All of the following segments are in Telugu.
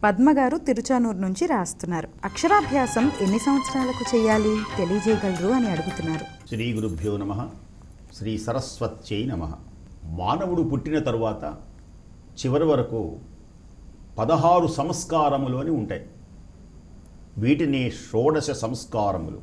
పద్మ గారు తిరుచానూరు నుంచి రాస్తున్నారు అక్షరాభ్యాసం ఎన్ని సంవత్సరాలకు చేయాలి తెలియజేయగలరు అని అడుగుతున్నారు శ్రీ గురుభ్యో నమ శ్రీ సరస్వత్యై నమ మానవుడు పుట్టిన తరువాత చివరి వరకు పదహారు సంస్కారములు అని ఉంటాయి వీటిని షోడశ సంస్కారములు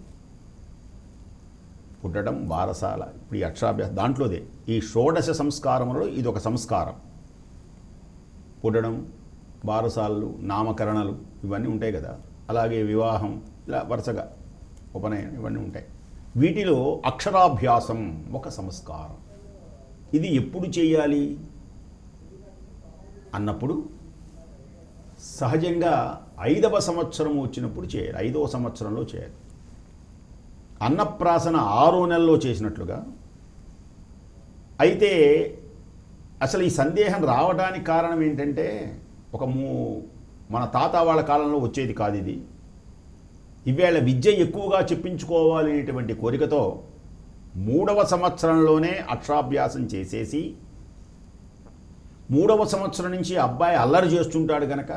పుట్టడం బారసాల ఇప్పుడు ఈ అక్షరాభ్యాసం దాంట్లోదే ఈ షోడశ సంస్కారములలో ఇది ఒక సంస్కారం పుట్టడం బారసాలలు నామకరణలు ఇవన్నీ ఉంటాయి కదా అలాగే వివాహం ఇలా వరుసగా ఉపనయనం ఇవన్నీ ఉంటాయి వీటిలో అక్షరాభ్యాసం ఒక సంస్కారం ఇది ఎప్పుడు చేయాలి అన్నప్పుడు సహజంగా ఐదవ సంవత్సరం వచ్చినప్పుడు చేయాలి ఐదవ సంవత్సరంలో చేయాలి అన్నప్రాసన ఆరో నెలలో చేసినట్లుగా అయితే అసలు ఈ సందేహం రావడానికి కారణం ఏంటంటే ఒక మూ మన తాత వాళ్ళ కాలంలో వచ్చేది కాదు ఇది ఇవేళ విద్య ఎక్కువగా చెప్పించుకోవాలి అనేటువంటి కోరికతో మూడవ సంవత్సరంలోనే అక్షరాభ్యాసం చేసేసి మూడవ సంవత్సరం నుంచి అబ్బాయి అల్లరి చేస్తుంటాడు గనక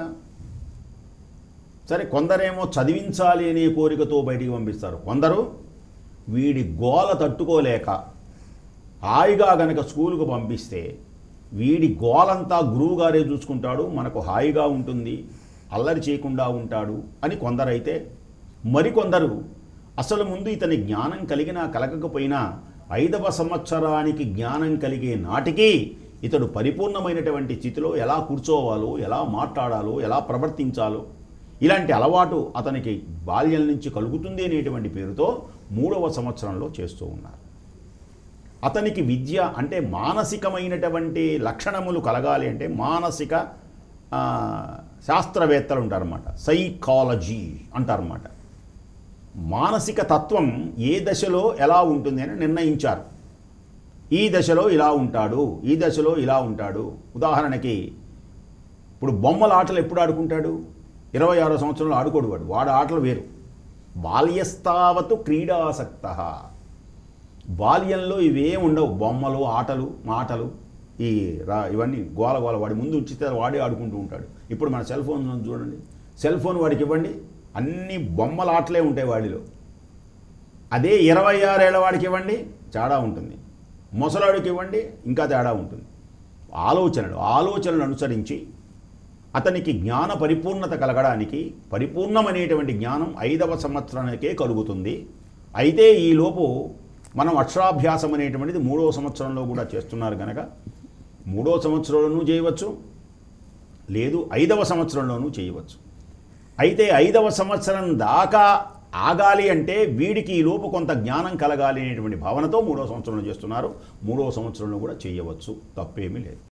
సరే కొందరేమో చదివించాలి అనే కోరికతో బయటికి పంపిస్తారు కొందరు వీడి గోల తట్టుకోలేక హాయిగా గనక స్కూలుకు పంపిస్తే వీడి గోలంతా గురువుగారే చూసుకుంటాడు మనకు హాయిగా ఉంటుంది అల్లరి చేయకుండా ఉంటాడు అని కొందరైతే మరికొందరు అసలు ముందు ఇతని జ్ఞానం కలిగినా కలగకపోయినా ఐదవ సంవత్సరానికి జ్ఞానం కలిగే నాటికి ఇతడు పరిపూర్ణమైనటువంటి స్థితిలో ఎలా కూర్చోవాలో ఎలా మాట్లాడాలో ఎలా ప్రవర్తించాలో ఇలాంటి అలవాటు అతనికి బాల్యం నుంచి కలుగుతుంది అనేటువంటి పేరుతో మూడవ సంవత్సరంలో చేస్తూ ఉన్నారు అతనికి విద్య అంటే మానసికమైనటువంటి లక్షణములు కలగాలి అంటే మానసిక ఆ, శాస్త్రవేత్తలు ఉంటారన్నమాట సైకాలజీ అంటారన్నమాట మానసిక తత్వం ఏ దశలో ఎలా ఉంటుంది అని నిర్ణయించారు ఈ దశలో ఇలా ఉంటాడు ఈ దశలో ఇలా ఉంటాడు ఉదాహరణకి ఇప్పుడు బొమ్మల ఆటలు ఎప్పుడు ఆడుకుంటాడు ఇరవై ఆరో సంవత్సరంలో ఆడుకోడు వాడు వాడు ఆటలు వేరు బాల్యస్తావతు క్రీడాసక్త బాల్యంలో ఇవేం ఉండవు బొమ్మలు ఆటలు మాటలు ఈ రా ఇవన్నీ గోల గోల వాడి ముందు ఉంచితే వాడే ఆడుకుంటూ ఉంటాడు ఇప్పుడు మన సెల్ ఫోన్ ఉంది చూడండి సెల్ ఫోన్ వాడికి ఇవ్వండి అన్ని బొమ్మల ఆటలే ఉంటాయి వాడిలో అదే ఇరవై ఆరేళ్ల వాడికి ఇవ్వండి తేడా ఉంటుంది ముసలాడికి ఇవ్వండి ఇంకా తేడా ఉంటుంది ఆలోచనలు ఆలోచనలు అనుసరించి అతనికి జ్ఞాన పరిపూర్ణత కలగడానికి పరిపూర్ణమనేటువంటి జ్ఞానం ఐదవ సంవత్సరానికే కలుగుతుంది అయితే ఈలోపు మనం అక్షరాభ్యాసం అనేటువంటిది మూడవ సంవత్సరంలో కూడా చేస్తున్నారు కనుక మూడో సంవత్సరంలోనూ చేయవచ్చు లేదు ఐదవ సంవత్సరంలోనూ చేయవచ్చు అయితే ఐదవ సంవత్సరం దాకా ఆగాలి అంటే వీడికి ఈ లోపు కొంత జ్ఞానం కలగాలి అనేటువంటి భావనతో మూడో సంవత్సరంలో చేస్తున్నారు మూడో సంవత్సరంలో కూడా చేయవచ్చు తప్పేమీ లేదు